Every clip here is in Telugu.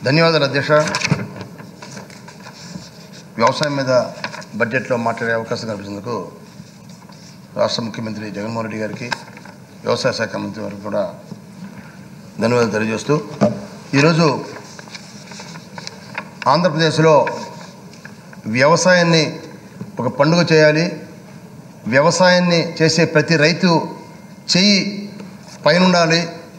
ధన్యవాదాలు అధ్యక్ష వ్యవసాయం మీద బడ్జెట్లో మాట్లాడే అవకాశం కల్పించేందుకు రాష్ట్ర ముఖ్యమంత్రి జగన్మోహన్ రెడ్డి గారికి వ్యవసాయ శాఖ మంత్రి వారికి కూడా ధన్యవాదాలు తెలియజేస్తూ ఈరోజు ఆంధ్రప్రదేశ్లో వ్యవసాయాన్ని ఒక పండుగ చేయాలి వ్యవసాయాన్ని చేసే ప్రతి రైతు చెయ్యి పైన ఉండాలి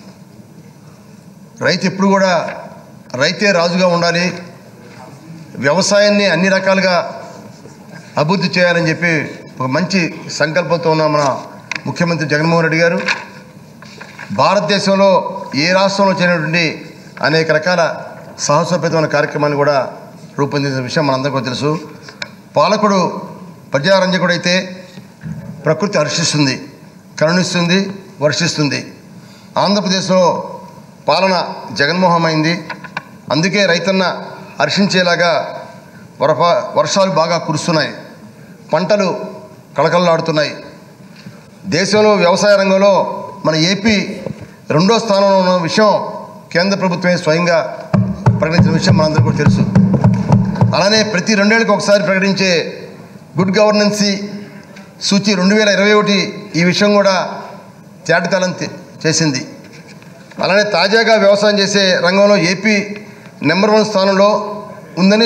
రైతు ఎప్పుడు కూడా రైతే రాజుగా ఉండాలి వ్యవసాయాన్ని అన్ని రకాలుగా అభివృద్ధి చేయాలని చెప్పి ఒక మంచి సంకల్పంతో ఉన్న మన ముఖ్యమంత్రి జగన్మోహన్ రెడ్డి గారు భారతదేశంలో ఏ రాష్ట్రంలో చేయనటువంటి అనేక రకాల సాహసోపేతమైన కార్యక్రమాన్ని కూడా రూపొందించిన విషయం మనందరికీ తెలుసు పాలకుడు ప్రజారంజకుడైతే ప్రకృతి హర్షిస్తుంది కరుణిస్తుంది వర్షిస్తుంది ఆంధ్రప్రదేశ్లో పాలన జగన్మోహమైంది అందుకే రైతన్న హర్షించేలాగా వరప వర్షాలు బాగా కురుస్తున్నాయి పంటలు కళకళలాడుతున్నాయి దేశంలో వ్యవసాయ రంగంలో మన ఏపీ రెండో స్థానంలో ఉన్న విషయం కేంద్ర ప్రభుత్వమే స్వయంగా ప్రకటించిన విషయం మనందరికీ కూడా తెలుసు అలానే ప్రతి రెండేళ్ళకి ఒకసారి ప్రకటించే గుడ్ గవర్నెన్సీ సూచి రెండు వేల ఇరవై ఒకటి ఈ విషయం కూడా తేటతలం తె- చేసింది అలానే తాజాగా వ్యవసాయం చేసే రంగంలో ఏపీ నెంబర్ వన్ స్థానంలో ఉందని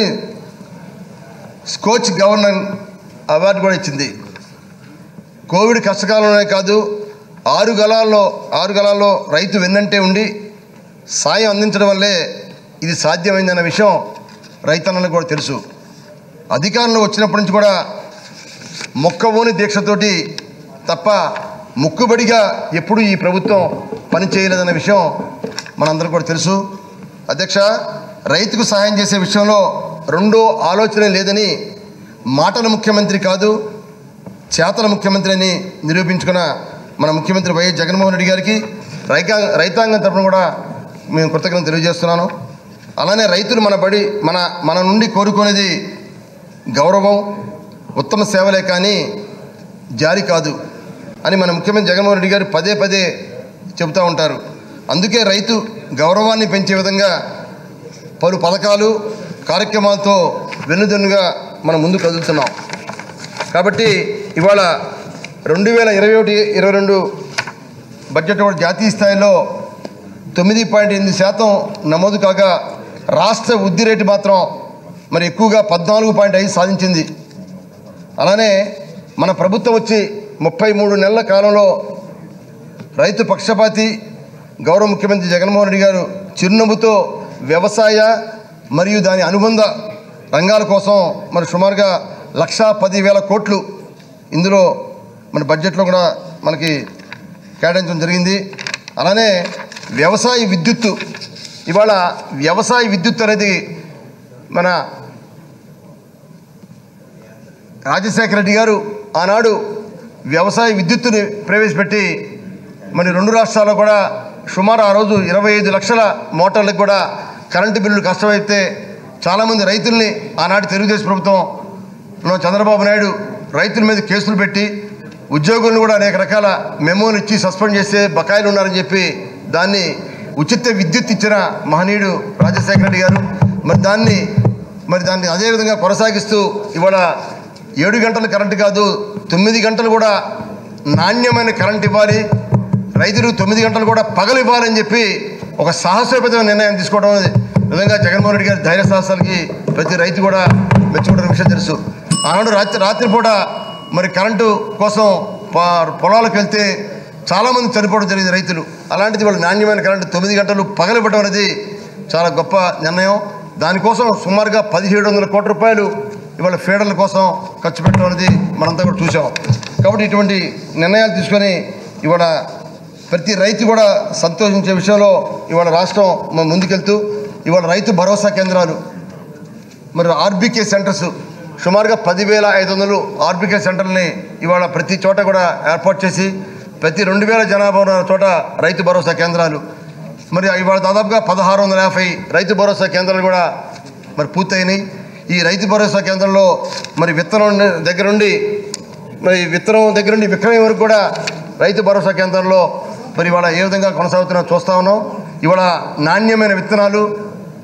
స్కోచ్ గవర్నర్ అవార్డు కూడా ఇచ్చింది కోవిడ్ కష్టకాలంలోనే కాదు ఆరు గలాల్లో ఆరు గలాల్లో రైతు వెన్నంటే ఉండి సాయం అందించడం వల్లే ఇది సాధ్యమైందన్న విషయం రైతన్నలకు కూడా తెలుసు అధికారంలో వచ్చినప్పటి నుంచి కూడా మొక్కవోని దీక్షతోటి తప్ప ముక్కుబడిగా ఎప్పుడు ఈ ప్రభుత్వం పని చేయలేదన్న విషయం మనందరికీ కూడా తెలుసు అధ్యక్ష రైతుకు సహాయం చేసే విషయంలో రెండో ఆలోచన లేదని మాటల ముఖ్యమంత్రి కాదు చేతల ముఖ్యమంత్రి అని నిరూపించుకున్న మన ముఖ్యమంత్రి వైఎస్ జగన్మోహన్ రెడ్డి గారికి రైతా రైతాంగం తరపున కూడా మేము కృతజ్ఞత తెలియజేస్తున్నాను అలానే రైతులు మన బడి మన మన నుండి కోరుకునేది గౌరవం ఉత్తమ సేవలే కానీ జారి కాదు అని మన ముఖ్యమంత్రి జగన్మోహన్ రెడ్డి గారు పదే పదే చెబుతూ ఉంటారు అందుకే రైతు గౌరవాన్ని పెంచే విధంగా పలు పథకాలు కార్యక్రమాలతో వెన్నుదన్నుగా మనం ముందు కదులుతున్నాం కాబట్టి ఇవాళ రెండు వేల ఇరవై ఒకటి ఇరవై రెండు బడ్జెట్ కూడా జాతీయ స్థాయిలో తొమ్మిది పాయింట్ ఎనిమిది శాతం నమోదు కాగా రాష్ట్ర వృద్ధి రేటు మాత్రం మరి ఎక్కువగా పద్నాలుగు పాయింట్ ఐదు సాధించింది అలానే మన ప్రభుత్వం వచ్చి ముప్పై మూడు నెలల కాలంలో రైతు పక్షపాతి గౌరవ ముఖ్యమంత్రి జగన్మోహన్ రెడ్డి గారు చిరునవ్వుతో వ్యవసాయ మరియు దాని అనుబంధ రంగాల కోసం మరి సుమారుగా లక్షా పదివేల కోట్లు ఇందులో మన బడ్జెట్లో కూడా మనకి కేటాయించడం జరిగింది అలానే వ్యవసాయ విద్యుత్తు ఇవాళ వ్యవసాయ విద్యుత్ అనేది మన రాజశేఖర రెడ్డి గారు ఆనాడు వ్యవసాయ విద్యుత్తుని ప్రవేశపెట్టి మరి రెండు రాష్ట్రాల్లో కూడా సుమారు ఆ రోజు ఇరవై ఐదు లక్షల మోటార్లకు కూడా కరెంటు బిల్లులు కష్టమైతే చాలామంది రైతుల్ని ఆనాటి తెలుగుదేశం ప్రభుత్వంలో చంద్రబాబు నాయుడు రైతుల మీద కేసులు పెట్టి ఉద్యోగులను కూడా అనేక రకాల మెమోలు ఇచ్చి సస్పెండ్ చేస్తే బకాయిలు ఉన్నారని చెప్పి దాన్ని ఉచిత విద్యుత్ ఇచ్చిన మహనీయుడు రాజశేఖర రెడ్డి గారు మరి దాన్ని మరి దాన్ని అదేవిధంగా కొనసాగిస్తూ ఇవాళ ఏడు గంటలు కరెంటు కాదు తొమ్మిది గంటలు కూడా నాణ్యమైన కరెంట్ ఇవ్వాలి రైతులు తొమ్మిది గంటలు కూడా పగలు ఇవ్వాలని చెప్పి ఒక సాహసోపేతమైన నిర్ణయం తీసుకోవడం అనేది నిజంగా జగన్మోహన్ రెడ్డి గారి ధైర్య సాహసాలకి ప్రతి రైతు కూడా మెచ్చుకుంటున్న విషయం తెలుసు ఆనాడు రాత్రి రాత్రిపూట మరి కరెంటు కోసం ప- పొలాలకు వెళ్తే చాలామంది చనిపోవడం జరిగింది రైతులు అలాంటిది వాళ్ళు నాణ్యమైన కరెంటు తొమ్మిది గంటలు పగలబెట్టడం అనేది చాలా గొప్ప నిర్ణయం దానికోసం సుమారుగా పదిహేడు వందల కోట్ల రూపాయలు ఇవాళ ఫీడర్ల కోసం ఖర్చు పెట్టడం అనేది మనంతా కూడా చూసాం కాబట్టి ఇటువంటి నిర్ణయాలు తీసుకొని ఇవాళ ప్రతి రైతు కూడా సంతోషించే విషయంలో ఇవాళ రాష్ట్రం మ- ముందుకెళ్తూ ఇవాళ రైతు భరోసా కేంద్రాలు మరి ఆర్బీకే సెంటర్స్ సుమారుగా పదివేల ఐదు వందలు ఆర్బీకే సెంటర్ని ఇవాళ ప్రతి చోట కూడా ఏర్పాటు చేసి ప్రతి రెండు వేల జనాభా ఉన్న చోట రైతు భరోసా కేంద్రాలు మరి ఇవాళ దాదాపుగా పదహారు వందల యాభై రైతు భరోసా కేంద్రాలు కూడా మరి పూర్తయినాయి ఈ రైతు భరోసా కేంద్రంలో మరి విత్తనం దగ్గర నుండి మరి విత్తనం దగ్గర నుండి విక్రయం వరకు కూడా రైతు భరోసా కేంద్రంలో మరి ఇవాళ ఏ విధంగా కొనసాగుతున్నా చూస్తా ఉన్నాం ఇవాళ నాణ్యమైన విత్తనాలు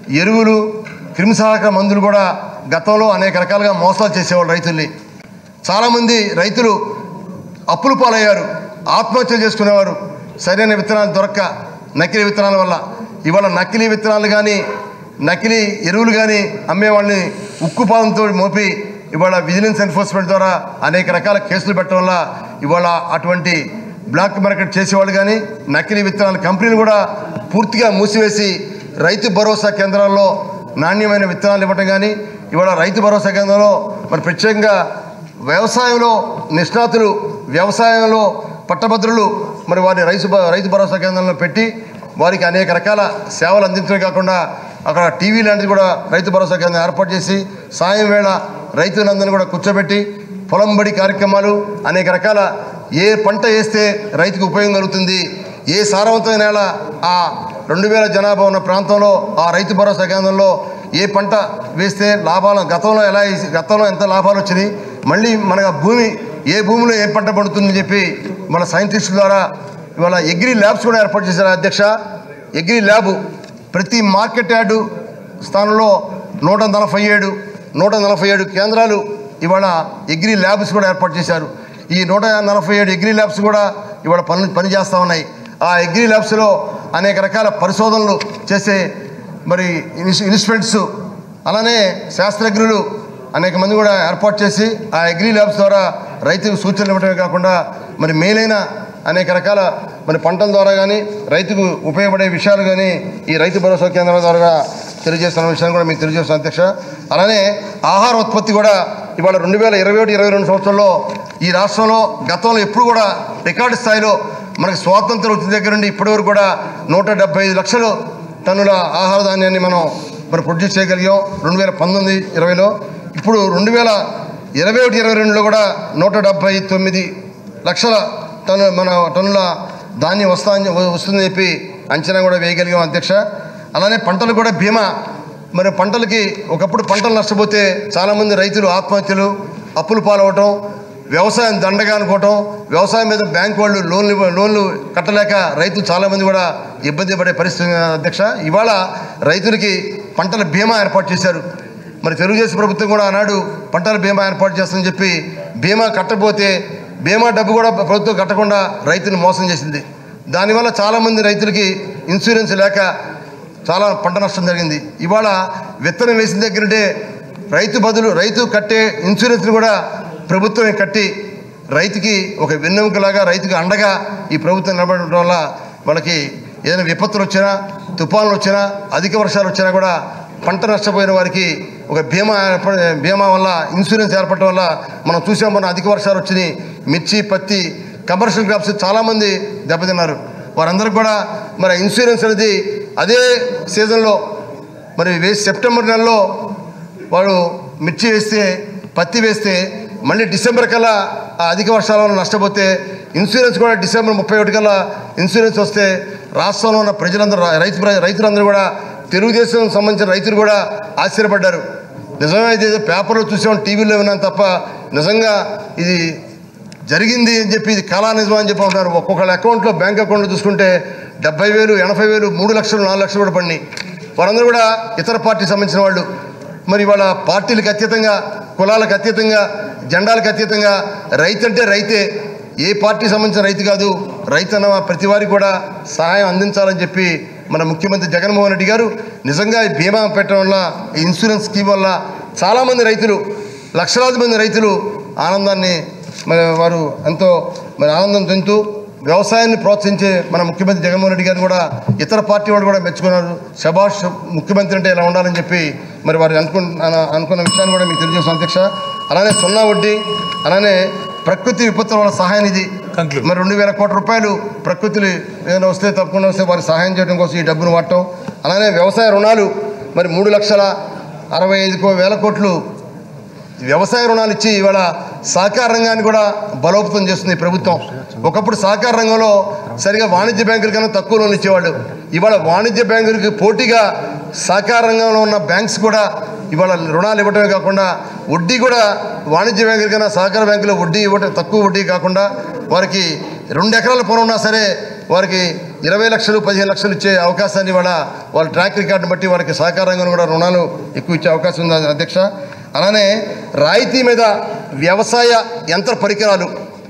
ఎరువులు క్రిమిసంహారక మందులు కూడా గతంలో అనేక రకాలుగా మోసాలు చేసేవాళ్ళు రైతుల్ని చాలామంది రైతులు అప్పులు పాలయ్యారు ఆత్మహత్యలు చేసుకునేవారు సరైన విత్తనాలు దొరక్క నకిలీ విత్తనాల వల్ల ఇవాళ నకిలీ విత్తనాలు కానీ నకిలీ ఎరువులు కానీ అమ్మేవాళ్ళని ఉక్కుపాదంతో మోపి ఇవాళ విజిలెన్స్ ఎన్ఫోర్స్మెంట్ ద్వారా అనేక రకాల కేసులు పెట్టడం వల్ల ఇవాళ అటువంటి బ్లాక్ మార్కెట్ చేసేవాళ్ళు కానీ నకిలీ విత్తనాల కంపెనీలు కూడా పూర్తిగా మూసివేసి రైతు భరోసా కేంద్రాల్లో నాణ్యమైన విత్తనాలు ఇవ్వటం కానీ ఇవాళ రైతు భరోసా కేంద్రంలో మరి ప్రత్యేకంగా వ్యవసాయంలో నిష్ణాతులు వ్యవసాయంలో పట్టభద్రులు మరి వారి రైతు భ- రైతు భరోసా కేంద్రంలో పెట్టి వారికి అనేక రకాల సేవలు అందించడమే కాకుండా అక్కడ టీవీ లాంటిది కూడా రైతు భరోసా కేంద్రం ఏర్పాటు చేసి సాయం వేళ రైతులందరినీ కూడా కూర్చోబెట్టి పొలం బడి కార్యక్రమాలు అనేక రకాల ఏ పంట వేస్తే రైతుకు ఉపయోగం కలుగుతుంది ఏ సారవంతమైన నేల ఆ రెండు వేల జనాభా ఉన్న ప్రాంతంలో ఆ రైతు భరోసా కేంద్రంలో ఏ పంట వేస్తే లాభాలు గతంలో ఎలా వేసి- గతంలో ఎంత లాభాలు వచ్చినాయి మళ్ళీ మన భూమి ఏ భూమిలో ఏ పంట పండుతుందని చెప్పి మన సైంటిస్టుల ద్వారా ఇవాళ ఎగ్రీ ల్యాబ్స్ కూడా ఏర్పాటు చేశారు అధ్యక్ష ఎగ్రీ ల్యాబ్ ప్రతి మార్కెట్ యార్డు స్థానంలో నూట నలభై ఏడు నూట నలభై ఏడు కేంద్రాలు ఇవాళ ఎగ్రీ ల్యాబ్స్ కూడా ఏర్పాటు చేశారు ఈ నూట నలభై ఏడు ఎగ్రీ ల్యాబ్స్ కూడా ఇవాళ పనులు పనిచేస్తూ ఉన్నాయి ఆ ఎగ్రీ ల్యాబ్స్లో అనేక రకాల పరిశోధనలు చేసే మరి ఇన్స్- ఇన్స్ట్రుమెంట్స్ అలానే శాస్త్రజ్ఞులు అనేక మంది కూడా ఏర్పాటు చేసి ఆ అగ్రి ల్యాబ్స్ ద్వారా రైతుకు సూచనలు ఇవ్వడమే కాకుండా మరి మేలైన అనేక రకాల మరి పంటల ద్వారా కానీ రైతుకు ఉపయోగపడే విషయాలు కానీ ఈ రైతు భరోసా కేంద్రం ద్వారా తెలియజేస్తున్న విషయాన్ని కూడా మీకు తెలియజేస్తాను అధ్యక్ష అలానే ఆహార ఉత్పత్తి కూడా ఇవాళ రెండు వేల ఇరవై ఒకటి ఇరవై రెండు సంవత్సరంలో ఈ రాష్ట్రంలో గతంలో ఎప్పుడు కూడా రికార్డు స్థాయిలో మనకి స్వాతంత్రం వచ్చిన దగ్గర నుండి ఇప్పటి వరకు కూడా నూట డెబ్బై ఐదు లక్షలు టన్నుల ఆహార ధాన్యాన్ని మనం మరి ప్రొడ్యూస్ చేయగలిగాం రెండు వేల పంతొమ్మిది ఇరవైలో ఇప్పుడు రెండు వేల ఇరవై ఒకటి ఇరవై రెండులో కూడా నూట డెబ్బై తొమ్మిది లక్షల టన్ను మన టన్నుల ధాన్యం వస్తా వస్తుందని చెప్పి అంచనా కూడా వేయగలిగాం అధ్యక్ష అలానే పంటలు కూడా బీమా మరి పంటలకి ఒకప్పుడు పంటలు నష్టపోతే చాలామంది రైతులు ఆత్మహత్యలు అప్పులు పాలవటం వ్యవసాయం దండగా అనుకోవటం వ్యవసాయం మీద బ్యాంక్ వాళ్ళు లోన్లు ఇవ్వ- లోన్లు కట్టలేక రైతులు చాలామంది కూడా ఇబ్బంది పడే పరిస్థితి ఉంది అధ్యక్ష ఇవాళ రైతులకి పంటల బీమా ఏర్పాటు చేశారు మరి తెలుగుదేశం ప్రభుత్వం కూడా ఆనాడు పంటల బీమా ఏర్పాటు చేస్తుందని చెప్పి బీమా కట్టకపోతే బీమా డబ్బు కూడా ప్రభుత్వం కట్టకుండా రైతుని మోసం చేసింది దానివల్ల చాలామంది రైతులకి ఇన్సూరెన్స్ లేక చాలా పంట నష్టం జరిగింది ఇవాళ విత్తనం వేసిన దగ్గరంటే రైతు బదులు రైతు కట్టే ఇన్సూరెన్స్ని కూడా ప్రభుత్వమే కట్టి రైతుకి ఒక వెన్నెముకలాగా రైతుకి అండగా ఈ ప్రభుత్వం నిలబడటం వల్ల వాళ్ళకి ఏదైనా విపత్తులు వచ్చినా తుఫాన్లు వచ్చినా అధిక వర్షాలు వచ్చినా కూడా పంట నష్టపోయిన వారికి ఒక బీమా ఏర్ప- బీమా వల్ల ఇన్సూరెన్స్ ఏర్పడటం వల్ల మనం చూసాం మనం అధిక వర్షాలు వచ్చినాయి మిర్చి పత్తి కమర్షియల్ క్రాప్స్ చాలామంది దెబ్బతిన్నారు వారందరికీ కూడా మరి ఇన్సూరెన్స్ అనేది అదే సీజన్లో మరి వేసి సెప్టెంబర్ నెలలో వాడు మిర్చి వేస్తే పత్తి వేస్తే మళ్ళీ డిసెంబర్ కల్లా ఆ అధిక వర్షాల వల్ల నష్టపోతే ఇన్సూరెన్స్ కూడా డిసెంబర్ ముప్పై ఒకటి కల్లా ఇన్సూరెన్స్ వస్తే రాష్ట్రంలో ఉన్న ప్రజలందరూ రా- రైతు ప్ర- రైతులందరూ కూడా తెలుగుదేశం సంబంధించిన రైతులు కూడా ఆశ్చర్యపడ్డారు నిజమే ఇది ఏదో పేపర్లో చూసాం టీవీలో విన్నాం తప్ప నిజంగా ఇది జరిగింది అని చెప్పి ఇది కళా నిజమా అని చెప్పి అంటున్నారు ఒక్కొక్కళ్ళ అకౌంట్లో బ్యాంక్ అకౌంట్లో చూసుకుంటే డెబ్బై వేలు ఎనభై వేలు మూడు లక్షలు నాలుగు లక్షలు కూడా పడినాయి వారందరూ కూడా ఇతర పార్టీకి సంబంధించిన వాళ్ళు మరి వాళ్ళ పార్టీలకు అతీతంగా కులాలకు అతీతంగా జెండాలకు అతీతంగా రైతు అంటే రైతే ఏ పార్టీకి సంబంధించిన రైతు కాదు రైతు అన్న ప్రతి వారికి కూడా సహాయం అందించాలని చెప్పి మన ముఖ్యమంత్రి జగన్మోహన్ రెడ్డి గారు నిజంగా ఈ బీమా పెట్టడం వల్ల ఈ ఇన్సూరెన్స్ స్కీమ్ వల్ల చాలామంది రైతులు లక్షలాది మంది రైతులు ఆనందాన్ని మరి వారు ఎంతో మరి ఆనందం చెందుతూ వ్యవసాయాన్ని ప్రోత్సహించే మన ముఖ్యమంత్రి జగన్మోహన్ రెడ్డి గారిని కూడా ఇతర పార్టీ వాళ్ళు కూడా మెచ్చుకున్నారు శభాష్ ముఖ్యమంత్రి అంటే ఇలా ఉండాలని చెప్పి మరి వారు అనుకున్న అనుకున్న విషయాన్ని కూడా మీకు తెలియజేస్తాను అధ్యక్ష అలానే సున్నా వడ్డీ అలానే ప్రకృతి విపత్తుల వల్ల సహాయ నిధి Conclude. మరి రెండు వేల కోట్ల రూపాయలు ప్రకృతిని ఏదైనా వస్తే తప్పకుండా వస్తే వారికి సహాయం చేయడం కోసం ఈ డబ్బును వాడటం అలానే వ్యవసాయ రుణాలు మరి మూడు లక్షల అరవై ఐదు కో- వేల కోట్లు వ్యవసాయ రుణాలు ఇచ్చి ఇవాళ సహకార రంగాన్ని కూడా బలోపేతం చేస్తుంది ఈ ప్రభుత్వం ఒకప్పుడు సహకార రంగంలో సరిగా వాణిజ్య బ్యాంకుల కన్నా తక్కువ లోన్లు ఇచ్చేవాళ్ళు ఇవాళ వాణిజ్య బ్యాంకులకి పోటీగా సహకార రంగంలో ఉన్న బ్యాంక్స్ కూడా ఇవాళ రుణాలు ఇవ్వటమే కాకుండా వడ్డీ కూడా వాణిజ్య బ్యాంకుల కన్నా సహకార బ్యాంకులో వడ్డీ ఇవ్వటం తక్కువ వడ్డీ కాకుండా వారికి రెండు ఎకరాల పొలం ఉన్నా సరే వారికి ఇరవై లక్షలు పదిహేను లక్షలు ఇచ్చే అవకాశాన్ని ఇవాళ వాళ్ళ ట్రాక్ రికార్డుని బట్టి వాళ్ళకి సహకారంగా కూడా రుణాలు ఎక్కువ ఇచ్చే అవకాశం ఉంది అధ్యక్ష అలానే రాయితీ మీద వ్యవసాయ యంత్ర పరికరాలు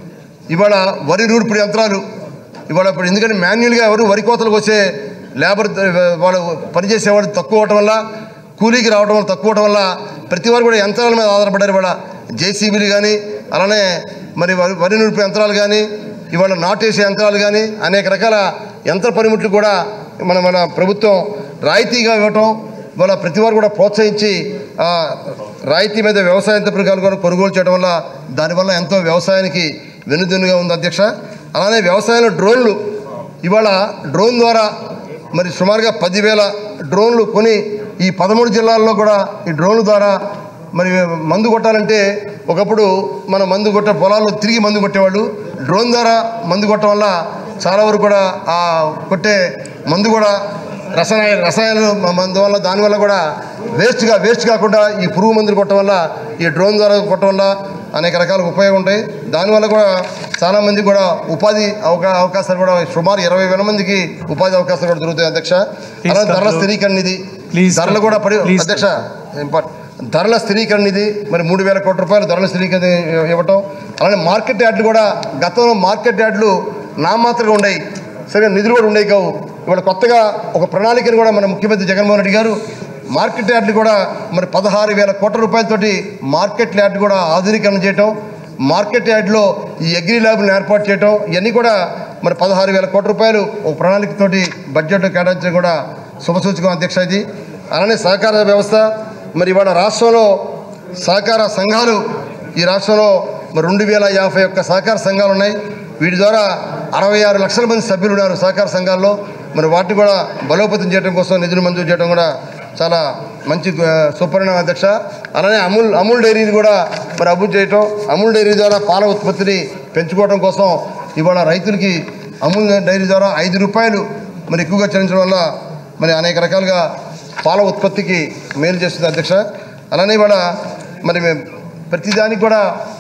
ఇవాళ వరి నూర్పిడి యంత్రాలు ఇవాళ ఇప్పుడు ఎందుకంటే మాన్యువల్గా ఎవరు వరి కోతలకు వచ్చే లేబర్ వాళ్ళు పనిచేసేవాడు తక్కువ అవటం వల్ల కూలీకి రావడం వల్ల తక్కువ అవడం వల్ల ప్రతి వారు కూడా యంత్రాల మీద ఆధారపడ్డారు ఇవాళ జేసీబీలు కానీ అలానే మరి వరి వరి నూర్పు యంత్రాలు కానీ ఇవాళ నాటేసే యంత్రాలు కానీ అనేక రకాల యంత్ర పనిముట్లు కూడా మన మన ప్రభుత్వం రాయితీగా ఇవ్వటం ఇవాళ ప్రతి వారు కూడా ప్రోత్సహించి ఆ రాయితీ మీద వ్యవసాయ యంత్ర పరికరాలు కూడా కొనుగోలు చేయడం వల్ల దానివల్ల ఎంతో వ్యవసాయానికి వెనుదన్నుగా ఉంది అధ్యక్ష అలానే వ్యవసాయంలో డ్రోన్లు ఇవాళ డ్రోన్ ద్వారా మరి సుమారుగా పదివేల డ్రోన్లు కొని ఈ పదమూడు జిల్లాల్లో కూడా ఈ డ్రోన్ల ద్వారా మరి మందు కొట్టాలంటే ఒకప్పుడు మన మందు కొట్టే పొలాల్లో తిరిగి మందు కొట్టేవాళ్ళు డ్రోన్ ద్వారా మందు కొట్టడం వల్ల చాలా వరకు కూడా ఆ కొట్టే మందు కూడా రసాయన రసాయనాలు మ- మందు వల్ల దానివల్ల కూడా వేస్ట్గా వేస్ట్ కాకుండా ఈ పురుగు మందులు కొట్టడం వల్ల ఈ డ్రోన్ ద్వారా కొట్టడం వల్ల అనేక రకాల ఉపయోగం ఉంటాయి దానివల్ల కూడా చాలామంది కూడా ఉపాధి అవకా అవకాశాలు కూడా సుమారు ఇరవై వేల మందికి ఉపాధి అవకాశాలు కూడా దొరుకుతాయి అధ్యక్ష అలానే ధరల conclude. స్థిరీకరణ నిధి Please ధరలు కూడా పడి Please అధ్యక్ష ఇంపార్టెంట్ ధరల స్థిరీకరణ నిధి మరి మూడు వేల కోట్ల రూపాయలు ధరల స్థిరీకరణ ఇవ్వటం అలానే మార్కెట్ యార్డులు కూడా గతంలో మార్కెట్ యార్డులు నామాత్రంగా ఉండేవి సరిగా నిధులు కూడా ఉండేవి కావు ఇవాళ కొత్తగా ఒక ప్రణాళికను కూడా మన ముఖ్యమంత్రి జగన్మోహన్ రెడ్డి గారు మార్కెట్ యార్డులు కూడా మరి పదహారు వేల కోట్ల రూపాయలతోటి మార్కెట్ యార్డు కూడా ఆధునీకరణ చేయటం మార్కెట్ యార్డ్లో ఈ అగ్రి ల్యాబ్ను ఏర్పాటు చేయటం ఇవన్నీ కూడా మరి పదహారు వేల కోట్ల రూపాయలు ఒక ప్రణాళికతోటి బడ్జెట్ కేటాయించడం కూడా శుభసూచకం అధ్యక్ష ఇది అలానే సహకార వ్యవస్థ మరి ఇవాళ రాష్ట్రంలో సహకార సంఘాలు ఈ రాష్ట్రంలో మరి రెండు వేల యాభై ఒక్క సహకార సంఘాలు ఉన్నాయి వీటి ద్వారా అరవై ఆరు లక్షల మంది సభ్యులు ఉన్నారు సహకార సంఘాల్లో మరి వాటిని కూడా బలోపేతం చేయడం కోసం నిధులు మంజూరు చేయడం కూడా చాలా మంచి ఆ, సుపరిణామ అధ్యక్ష అలానే అమూల్ అమూల్ డైరీని కూడా మరి అభివృద్ధి చేయటం అమూల్ డైరీ ద్వారా పాల ఉత్పత్తిని పెంచుకోవడం కోసం ఇవాళ రైతులకి అమూల్ డైరీ ద్వారా ఐదు రూపాయలు మరి ఎక్కువగా చెల్లించడం వల్ల మరి అనేక రకాలుగా పాల ఉత్పత్తికి మేలు చేస్తుంది అధ్యక్ష అలానే ఇవాళ మరి మేము ప్రతిదానికి కూడా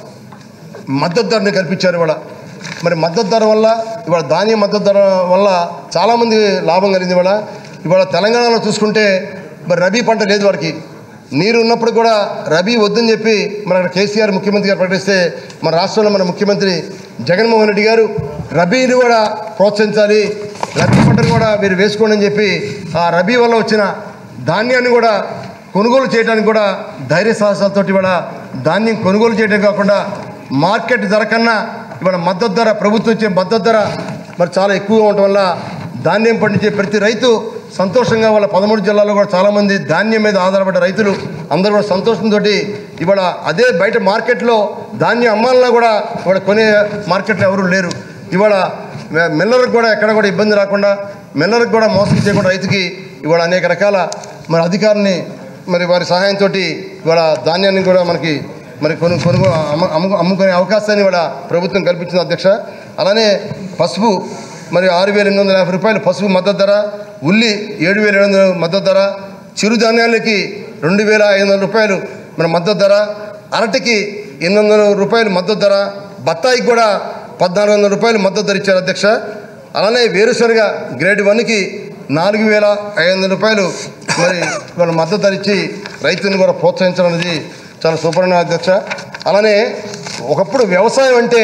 మద్దతు ధరని కల్పించారు ఇవాళ మరి మద్దతు ధర వల్ల ఇవాళ ధాన్యం మద్దతు ధర వల్ల చాలామంది లాభం కలిగింది ఇవాళ ఇవాళ తెలంగాణలో చూసుకుంటే మరి రబీ పంట లేదు వారికి నీరు ఉన్నప్పుడు కూడా రబీ వద్దని చెప్పి మన అక్కడ కేసీఆర్ ముఖ్యమంత్రి గారు ప్రకటిస్తే మన రాష్ట్రంలో మన ముఖ్యమంత్రి జగన్మోహన్ రెడ్డి గారు రబీని కూడా ప్రోత్సహించాలి రబీ పంటను కూడా మీరు వేసుకోండి అని చెప్పి ఆ రబీ వల్ల వచ్చిన ధాన్యాన్ని కూడా కొనుగోలు చేయడానికి కూడా ధైర్య సాహసాలతోటి ఇవాళ ధాన్యం కొనుగోలు చేయడం కాకుండా మార్కెట్ ధర కన్నా ఇవాళ మద్దతు ధర ప్రభుత్వం ఇచ్చే మద్దతు ధర మరి చాలా ఎక్కువగా ఉండటం వల్ల ధాన్యం పండించే ప్రతి రైతు సంతోషంగా వాళ్ళ పదమూడు జిల్లాల్లో కూడా చాలామంది ధాన్యం మీద ఆధారపడ్డ రైతులు అందరూ కూడా సంతోషంతో ఇవాళ అదే బయట మార్కెట్లో ధాన్యం అమ్మాలన్నా కూడా ఇవాళ కొనే మార్కెట్లో ఎవరు లేరు ఇవాళ మిల్లర్కి కూడా ఎక్కడ కూడా ఇబ్బంది రాకుండా మిల్లర్కి కూడా మోసం చేయకుండా రైతుకి ఇవాళ అనేక రకాల మరి అధికారిని మరి వారి సహాయంతో ఇవాళ ధాన్యాన్ని కూడా మనకి మరి కొను కొనుగో అమ్ము అమ్ము- అమ్ముకునే అవకాశాన్ని ఇవాళ ప్రభుత్వం కల్పించింది అధ్యక్ష అలానే పసుపు మరి ఆరు వేల ఎనిమిది వందల యాభై రూపాయలు పసుపు మద్దతు ధర ఉల్లి ఏడు వేల ఏడు వందల మద్దతు ధర చిరుధాన్యాలకి రెండు వేల ఐదు వందల రూపాయలు మన మద్దతు ధర అరటికి ఎనిమిది వందల రూపాయలు మద్దతు ధర బత్తాయికి కూడా పద్నాలుగు వందల రూపాయలు మద్దతు ధర ఇచ్చారు అధ్యక్ష అలానే వేరుశనగ గ్రేడ్ వన్కి నాలుగు వేల ఐదు వందల రూపాయలు మరి వాళ్ళు మద్దతు ధర ఇచ్చి రైతుని కూడా ప్రోత్సహించడం అనేది చాలా సూపర్ అధ్యక్ష అలానే ఒకప్పుడు వ్యవసాయం అంటే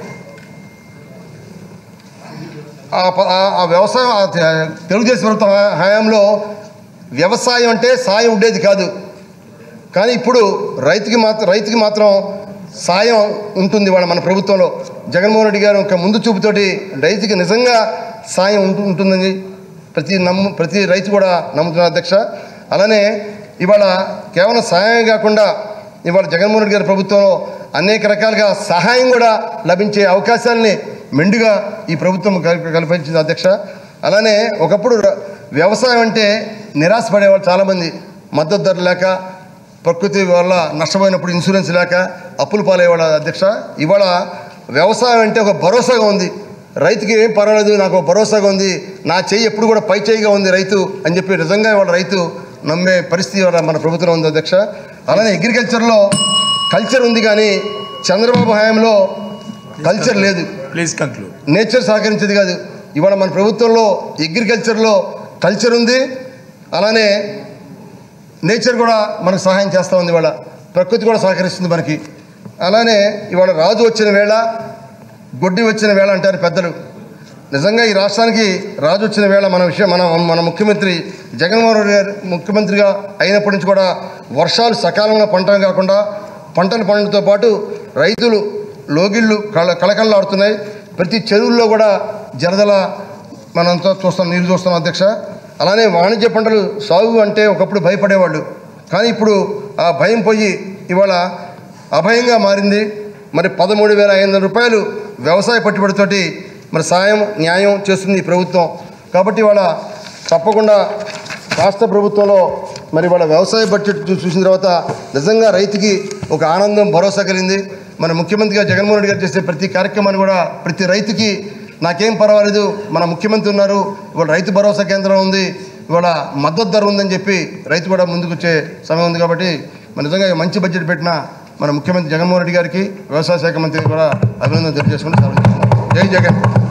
ఆ ప- ఆ- ఆ వ్యవసాయం ఆ తె- తెలుగుదేశం ప్రభుత్వ హయా- హయాంలో వ్యవసాయం అంటే సాయం ఉండేది కాదు కానీ ఇప్పుడు రైతుకి మాత్రం రైతుకి మాత్రం సాయం ఉంటుంది వాళ్ళ మన ప్రభుత్వంలో జగన్మోహన్ రెడ్డి గారు ఒక ముందు చూపుతోటి రైతుకి నిజంగా సాయం ఉంటు ఉంటుందని ప్రతి నమ్ము ప్రతి రైతు కూడా నమ్ముతున్నారు అధ్యక్ష అలానే ఇవాళ కేవలం సహాయం కాకుండా ఇవాళ జగన్మోహన్ రెడ్డి గారి ప్రభుత్వంలో అనేక రకాలుగా సహాయం కూడా లభించే అవకాశాలని మెండుగా ఈ ప్రభుత్వం కల్ప- కల్పించింది అధ్యక్ష అలానే ఒకప్పుడు ర- వ్యవసాయం అంటే నిరాశపడేవాళ్ళు చాలామంది మద్దతు ధర లేక ప్రకృతి వల్ల నష్టపోయినప్పుడు ఇన్సూరెన్స్ లేక అప్పులు పాలయ్యేవాళ్ళ అధ్యక్ష ఇవాళ వ్యవసాయం అంటే ఒక భరోసాగా ఉంది రైతుకి ఏం పర్వాలేదు నాకు ఒక భరోసాగా ఉంది నా చెయ్యి ఎప్పుడు కూడా పై చేయిగా ఉంది రైతు అని చెప్పి నిజంగా ఇవాళ రైతు నమ్మే పరిస్థితి ఇవాళ మన ప్రభుత్వం ఉంది అధ్యక్ష అలానే అగ్రికల్చర్లో కల్చర్ ఉంది కానీ చంద్రబాబు హయాంలో కల్చర్ లేదు ప్లీజ్ కంక్లూడ్ నేచర్ సహకరించేది కాదు ఇవాళ మన ప్రభుత్వంలో అగ్రికల్చర్లో కల్చర్ ఉంది అలానే నేచర్ కూడా మనకు సహాయం చేస్తూ ఉంది ఇవాళ ప్రకృతి కూడా సహకరిస్తుంది మనకి అలానే ఇవాళ రాజు వచ్చిన వేళ గొడ్డి వచ్చిన వేళ అంటారు పెద్దలు నిజంగా ఈ రాష్ట్రానికి రాజు వచ్చిన వేళ మన విషయం మన మన ముఖ్యమంత్రి జగన్మోహన్ రెడ్డి గారు ముఖ్యమంత్రిగా అయినప్పటి నుంచి కూడా వర్షాలు సకాలంలో పంటలు కాకుండా పంటలు పండడంతో పాటు రైతులు లోగిళ్ళు కళ కళకళలాడుతున్నాయి ప్రతి చెరువుల్లో కూడా జరదల మనంతా చూస్తాం నీరు చూస్తాం అధ్యక్ష అలానే వాణిజ్య పంటలు సాగు అంటే ఒకప్పుడు భయపడేవాళ్ళు కానీ ఇప్పుడు ఆ భయం పోయి ఇవాళ అభయంగా మారింది మరి పదమూడు వేల ఐదు వందల రూపాయలు వ్యవసాయ పట్టుబడితోటి మరి సాయం న్యాయం చేస్తుంది ఈ ప్రభుత్వం కాబట్టి ఇవాళ తప్పకుండా రాష్ట్ర ప్రభుత్వంలో మరి వాళ్ళ వ్యవసాయ బడ్జెట్ చూ- చూసిన తర్వాత నిజంగా రైతుకి ఒక ఆనందం భరోసా కలిగింది మన ముఖ్యమంత్రిగా జగన్మోహన్ రెడ్డి గారు చేసే ప్రతి కార్యక్రమాన్ని కూడా ప్రతి రైతుకి నాకేం పర్వాలేదు మన ముఖ్యమంత్రి ఉన్నారు ఇవాళ రైతు భరోసా కేంద్రం ఉంది ఇవాళ మద్దతు ధర ఉందని చెప్పి రైతు కూడా ముందుకు వచ్చే సమయం ఉంది కాబట్టి మన నిజంగా మంచి బడ్జెట్ పెట్టిన మన ముఖ్యమంత్రి జగన్మోహన్ రెడ్డి గారికి వ్యవసాయ శాఖ మంత్రికి కూడా అభినందన తెలియజేసుకుంటూ సెలవు తీసుకుంటున్నాను. జై జగన్